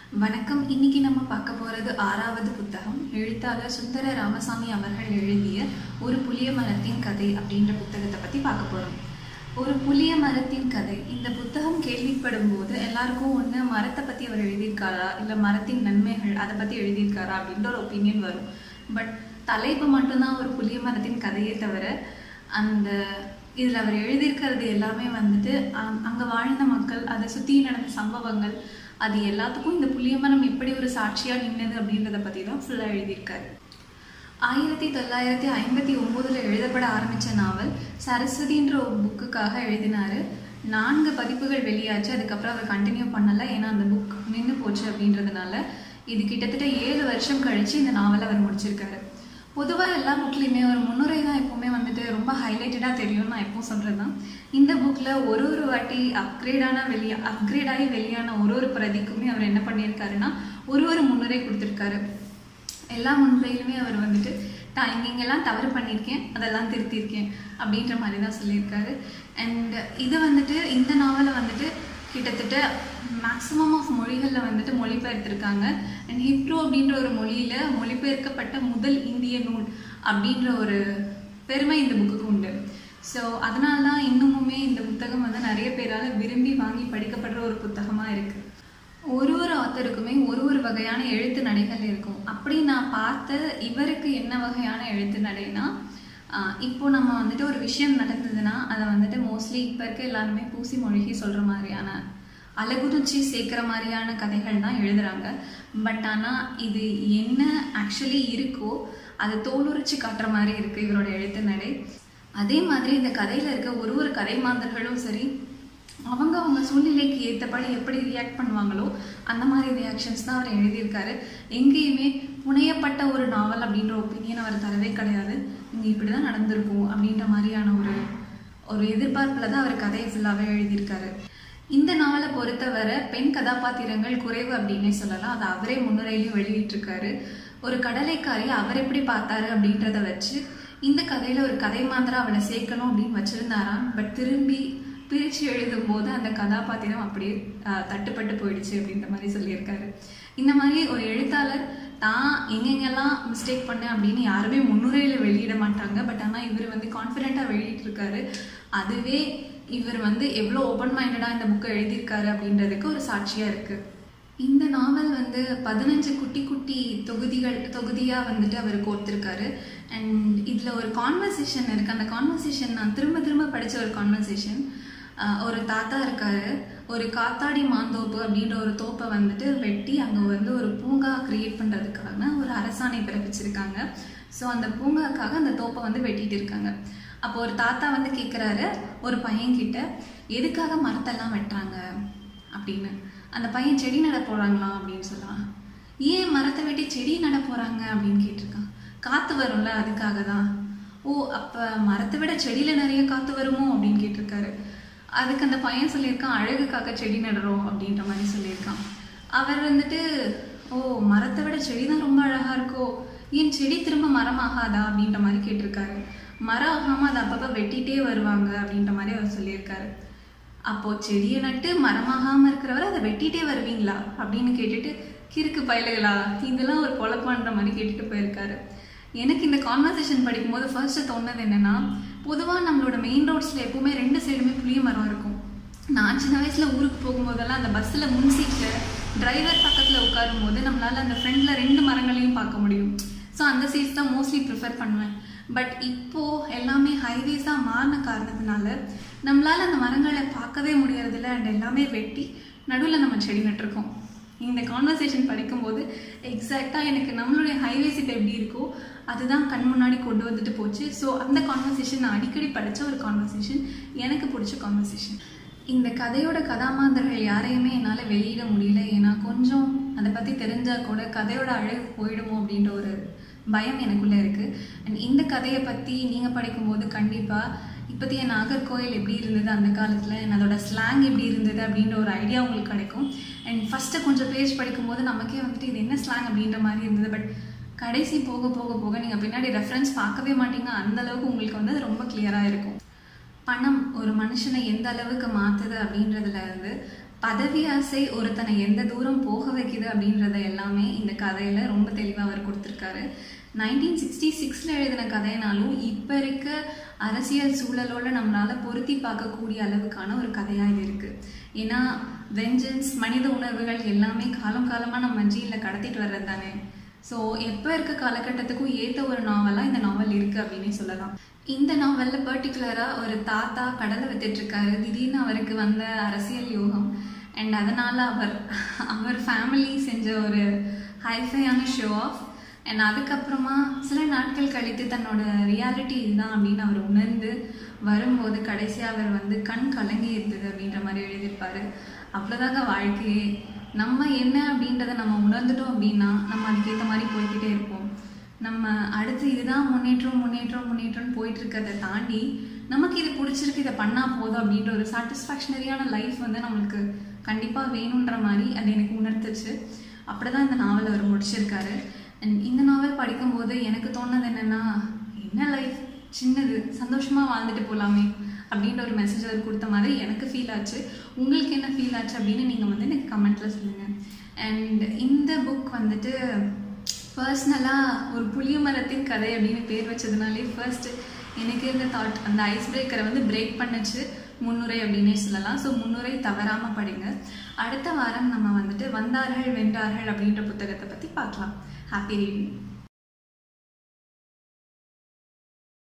வணக்கம் இன்னைக்கு நம்ம பார்க்க போறது ஆறாவது புத்தகம் எழுத்தாளர் சுந்தர ராமசாமி அவர்கள் எழுதிய ஒரு புளிய மரத்தின் கதை அப்படின்ற புத்தகத்தை பத்தி பார்க்க போறோம் ஒரு புளிய மரத்தின் கதை இந்த புத்தகம் கேள்விப்படும் போது எல்லாருக்கும் ஒண்ணு மரத்தை பத்தி அவர் எழுதியிருக்காரா இல்ல மரத்தின் நன்மைகள் அதை பத்தி எழுதியிருக்காரா அப்படின்ற ஒரு ஒப்பீனியன் வரும் பட் தலைப்பு மட்டும்தான் ஒரு புளிய மரத்தின் கதையே தவிர அந்த இதில் அவர் எழுதியிருக்கிறது எல்லாமே வந்துட்டு அங்- அங்க வாழ்ந்த மக்கள் அதை சுற்றி நடந்த சம்பவங்கள் அது எல்லாத்துக்கும் இந்த புளியமரம் எப்படி ஒரு சாட்சியா நின்னது அப்படின்றத பத்தி தான் ஃபுல்லாக எழுதியிருக்காரு ஆயிரத்தி தொள்ளாயிரத்தி ஐம்பத்தி ஒம்போதுல எழுதப்பட ஆரம்பிச்ச நாவல் சரஸ்வதின்ற ஒரு புக்குக்காக எழுதினாரு நான்கு பதிப்புகள் வெளியாச்சு அதுக்கப்புறம் அவர் கண்டினியூ பண்ணல ஏன்னா அந்த புக் நின்று போச்சு அப்படின்றதுனால இது கிட்டத்தட்ட ஏழு வருஷம் கழிச்சு இந்த நாவலை அவர் முடிச்சிருக்காரு பொதுவாக எல்லா புக்லேயுமே ஒரு முன்னுரை தான் எப்பவுமே வந்துட்டு ரொம்ப ஹைலைட்டடாக தெரியும் நான் எப்பவும் சொல்கிறது தான் இந்த புக்கில் ஒரு ஒரு வாட்டி அப்கிரேடான வெளியா அப்கிரேட் ஆகி வெளியான ஒரு ஒரு பிரதிக்குமே அவர் என்ன பண்ணியிருக்காருன்னா ஒரு ஒரு முன்னுரை கொடுத்துருக்காரு எல்லா முன்னுரையிலுமே அவர் வந்துட்டு தான் இங்கெங்கெல்லாம் தவறு பண்ணியிருக்கேன் அதெல்லாம் திருத்தியிருக்கேன் அப்படின்ற மாதிரி தான் சொல்லியிருக்காரு அண்ட் இது வந்துட்டு இந்த நாவலை வந்துட்டு கிட்டத்தட்ட மேக்ஸிமம் ஆஃப் மொழிகளில் வந்துட்டு மொழிபெயர்த்திருக்காங்க அண்ட் ஹிப்ரோ அப்படின்ற ஒரு மொழியில் மொழிபெயர்க்கப்பட்ட முதல் இந்திய நூல் அப்படின்ற ஒரு பெருமை இந்த புக்குக்கு உண்டு ஸோ அதனால தான் இன்னுமுமே இந்த புத்தகம் வந்து நிறைய பேரால் விரும்பி வாங்கி படிக்கப்படுற ஒரு புத்தகமாக இருக்குது ஒரு ஒரு ஆத்தருக்குமே ஒரு ஒரு வகையான எழுத்து நடைகள் இருக்கும் அப்படி நான் பார்த்த இவருக்கு என்ன வகையான எழுத்து நடைனா ஆஹ் இப்போ நம்ம வந்துட்டு ஒரு விஷயம் நடந்ததுன்னா அதை வந்துட்டு மோஸ்ட்லி இப்போ இருக்க எல்லாருமே பூசி மொழிகி சொல்கிற மாதிரியான அழகுறிச்சி சேர்க்குற மாதிரியான கதைகள் தான் எழுதுறாங்க பட் ஆனால் இது என்ன ஆக்சுவலி இருக்கோ அதை தோலுரிச்சு காட்டுற மாதிரி இருக்குது இவரோட எழுத்து நடை அதே மாதிரி இந்த கதையில் இருக்க ஒரு ஒரு கதை மாந்தர்களும் சரி அவங்க அவங்க சூழ்நிலைக்கு ஏற்றபடி எப்படி ரியாக்ட் பண்ணுவாங்களோ அந்த மாதிரி ரியாக்ஷன்ஸ் தான் அவர் எழுதியிருக்காரு எங்கேயுமே புனையப்பட்ட ஒரு நாவல் அப்படின்ற ஒப்பீனியன் அவர் தரவே கிடையாது இங்கே இப்படி தான் நடந்திருக்கும் அப்படின்ற மாதிரியான ஒரு ஒரு எதிர்பார்ப்பில் தான் அவர் கதையை ஃபுல்லாகவே எழுதியிருக்காரு இந்த நாவலை பொறுத்தவரை பெண் கதாபாத்திரங்கள் குறைவு அப்படின்னே சொல்லலாம் அதை அவரே முன்னுரையிலையும் வெளியிட்டிருக்காரு ஒரு கடலைக்காரி அவர் எப்படி பார்த்தாரு அப்படின்றத வச்சு இந்த கதையில ஒரு கதை மாந்திரம் அவளை சேர்க்கணும் அப்படின்னு வச்சிருந்தாராம் பட் திரும்பி பிரித்து எழுதும் போது அந்த கதாபாத்திரம் அப்படியே ஆஹ், தட்டுப்பட்டு போயிடுச்சு அப்படின்ற மாதிரி சொல்லியிருக்காரு இந்த மாதிரி ஒரு எழுத்தாளர் தான் எங்கெங்கெல்லாம் மிஸ்டேக் பண்ணேன் அப்படின்னு யாருமே முன்னுரையில் வெளியிட மாட்டாங்க பட் ஆனால் இவர் வந்து கான்ஃபிடென்ட்டாக வெளியிட்டிருக்காரு அதுவே இவர் வந்து எவ்வளோ ஓப்பன் மைண்டடாக இந்த புக்கை எழுதியிருக்காரு அப்படின்றதுக்கு ஒரு சாட்சியாக இருக்குது இந்த நாவல் வந்து பதினஞ்சு குட்டி குட்டி தொகுதிகள் தொகுதியாக வந்துட்டு அவர் கோர்த்திருக்காரு அண்ட் இதில் ஒரு கான்வர்சேஷன் இருக்குது அந்த கான்வர்சேஷன் நான் திரும்ப திரும்ப படித்த ஒரு கான்வர்சேஷன் ஒரு தாத்தா இருக்காரு ஒரு காத்தாடி மாந்தோப்பு அப்படின்ற ஒரு தோப்பை வந்துட்டு வெட்டி அங்கே வந்து ஒரு பூங்கா கிரியேட் பண்ணுறதுக்கான ஒரு அரசாணை பிறப்பிச்சிருக்காங்க ஸோ அந்த பூங்காக்காக அந்த தோப்பை வந்து வெட்டிட்டு இருக்காங்க அப்போ ஒரு தாத்தா வந்து கேட்குறாரு ஒரு பையன்கிட்ட எதுக்காக மரத்தெல்லாம் வெட்டுறாங்க அப்படின்னு அந்த பையன் செடி நட போகிறாங்களா அப்படின்னு சொல்லலாம் ஏன் மரத்தை வெட்டி செடி நட போகிறாங்க அப்படின்னு கேட்டிருக்கான் காற்று வரும்ல அதுக்காக தான் ஓ அப்போ மரத்தை விட செடியில் நிறைய காற்று வருமோ அப்படின்னு கேட்டிருக்காரு அதுக்கு அந்த பையன் சொல்லியிருக்கான் அழகுக்காக செடி நடுறோம் அப்படின்ற மாதிரி சொல்லியிருக்கான் அவர் வந்துட்டு ஓ மரத்தை விட செடி தான் ரொம்ப அழகாக இருக்கோ ஏன் செடி திரும்ப மரம் ஆகாதா அப்படின்ற மாதிரி கேட்டிருக்காரு மரம் ஆகாமல் அதை அப்பப்போ வெட்டிகிட்டே வருவாங்க அப்படின்ற மாதிரி அவர் சொல்லியிருக்காரு அப்போ செடியை நட்டு மரமாகாம இருக்கிறவர் அதை வெட்டிட்டே வருவீங்களா அப்படின்னு கேட்டுட்டு கிறுக்கு பயலுகளா இதெல்லாம் ஒரு பொழப்பான்ற மாதிரி கேட்டுட்டு போயிருக்காரு எனக்கு இந்த கான்வர்சேஷன் படிக்கும்போது ஃபர்ஸ்ட் தோணுது என்னன்னா பொதுவாக நம்மளோட மெயின் ரோட்ஸில் எப்பவுமே ரெண்டு சைடுமே புளிய மரம் இருக்கும் நான் சின்ன வயசில் ஊருக்கு போகும்போதெல்லாம் அந்த பஸ்ஸில் முன் சீட்டில் டிரைவர் பக்கத்தில் உட்காரும் போது நம்மளால் அந்த ஃப்ரண்டில் ரெண்டு மரங்களையும் பார்க்க முடியும் ஸோ அந்த சீட்ஸ் தான் மோஸ்ட்லி ப்ரிஃபர் பண்ணுவேன் பட் இப்போது எல்லாமே ஹைவேஸாக மாறின காரணத்தினால நம்மளால் அந்த மரங்களை பார்க்கவே முடியறதில்ல அண்ட் எல்லாமே வெட்டி நடுவில் நம்ம செடி நட்டிருக்கோம் இந்த கான்வர்சேஷன் படிக்கும்போது எக்ஸாக்டாக எனக்கு நம்மளுடைய ஹைவேஸ் இப்போ எப்படி இருக்கோ அதுதான் கண் முன்னாடி கொண்டு வந்துட்டு போச்சு ஸோ அந்த கான்வர்சேஷன் நான் அடிக்கடி படித்த ஒரு கான்வர்சேஷன் எனக்கு பிடிச்ச கான்வர்சேஷன் இந்த கதையோட கதாமாந்தர்கள் யாரையுமே என்னால் வெளியிட முடியல ஏன்னா கொஞ்சம் அதை பற்றி தெரிஞ்சால் கூட கதையோட அழகு போயிடுமோ அப்படின்ற ஒரு பயம் எனக்குள்ளே இருக்குது அண்ட் இந்த கதையை பற்றி நீங்கள் படிக்கும்போது கண்டிப்பாக இப்போதைய நாகர்கோயில் எப்படி இருந்தது அந்த காலத்தில் and அதோட ஸ்லாங் எப்படி இருந்தது அப்படின்ற ஒரு ஐடியா உங்களுக்கு கிடைக்கும் அண்ட் ஃபஸ்ட்டு கொஞ்சம் பேஜ் படிக்கும்போது நமக்கே வந்துட்டு இது என்ன ஸ்லாங் அப்படின்ற மாதிரி இருந்தது பட் கடைசி போக போக போக நீங்கள் பின்னாடி ரெஃபரன்ஸ் பார்க்கவே மாட்டீங்க அந்த அளவுக்கு உங்களுக்கு வந்து அது ரொம்ப கிளியராக இருக்கும் பணம் ஒரு மனுஷனை எந்த அளவுக்கு மாற்றுது அப்படின்றதுல இருந்து பதவி ஆசை ஒருத்தனை எந்த தூரம் போக வைக்குது அப்படின்றத எல்லாமே இந்த கதையில் ரொம்ப தெளிவாக அவர் கொடுத்துருக்காரு நைன்டீன் சிக்ஸ்டி சிக்ஸில் எழுதின கதைனாலும் இப்போ இருக்க அரசியல் சூழலோட நம்மளால் பொருத்தி பார்க்கக்கூடிய அளவுக்கான ஒரு கதையாக இது இருக்குது ஏன்னா வெஞ்சன்ஸ் மனித உணர்வுகள் எல்லாமே காலம் காலமாக நம்ம ஜீனில் கடத்திட்டு வர்றது தானே ஸோ எப்போ இருக்க காலகட்டத்துக்கும் ஏற்ற ஒரு நாவலாக இந்த நாவல் இருக்குது அப்படின்னே சொல்லலாம் இந்த நாவலில் பர்டிகுலராக ஒரு தாத்தா கடலை வித்துட்ருக்காரு திடீர்னு அவருக்கு வந்த அரசியல் யோகம் அண்ட் அதனால் அவர் அவர் ஃபேமிலி செஞ்ச ஒரு ஹைஃபையான ஷோ ஆஃப் அண்ட் அதுக்கப்புறமா சில நாட்கள் கழித்து தன்னோட ரியாலிட்டி இதுதான் அப்படின்னு அவர் உணர்ந்து வரும்போது கடைசியாக அவர் வந்து கண் கலங்கி இருந்தது அப்படின்ற மாதிரி எழுதியிருப்பாரு அவ்வளோதாங்க வாழ்க்கையே நம்ம என்ன அப்படின்றத நம்ம உணர்ந்துட்டோம் அப்படின்னா நம்ம அதுக்கேற்ற மாதிரி போய்கிட்டே இருப்போம் நம்ம அடுத்து இதுதான் முன்னேற்றம் முன்னேற்றம் முன்னேற்றம்னு போயிட்டு இருக்கிறத தாண்டி நமக்கு இது பிடிச்சிருக்கு இதை பண்ணால் போதும் அப்படின்ற ஒரு சாட்டிஸ்ஃபேக்ஷனரியான லைஃப் வந்து நம்மளுக்கு கண்டிப்பாக வேணுன்ற மாதிரி அது எனக்கு உணர்த்துச்சு அப்படி தான் இந்த நாவல் அவர் முடிச்சிருக்காரு அண்ட் இந்த நாவல் படிக்கும்போது எனக்கு தோணுது என்னென்னா என்ன லைஃப் சின்னது சந்தோஷமாக வாழ்ந்துட்டு போகலாமே அப்படின்ற ஒரு மெசேஜ் அவர் கொடுத்த மாதிரி எனக்கு ஃபீல் ஆச்சு உங்களுக்கு என்ன ஃபீல் ஆச்சு அப்படின்னு நீங்கள் வந்து எனக்கு கமெண்ட்டில் சொல்லுங்கள் அண்ட் இந்த புக் வந்துட்டு பர்சனலாக ஒரு புளிய மரத்தின் கதை அப்படின்னு பேர் வச்சதுனாலே ஃபர்ஸ்ட் எனக்கு இருந்த தாட் அந்த ஐஸ் பிரேக்கரை வந்து பிரேக் பண்ணுச்சு முன்னுரை அப்படின்னே சொல்லலாம் ஸோ முன்னுரை தவறாமல் படிங்க அடுத்த வாரம் நம்ம வந்துட்டு வந்தார்கள் வென்றார்கள் அப்படின்ற புத்தகத்தை பற்றி பார்க்கலாம் ஹாப்பி ரீடிங்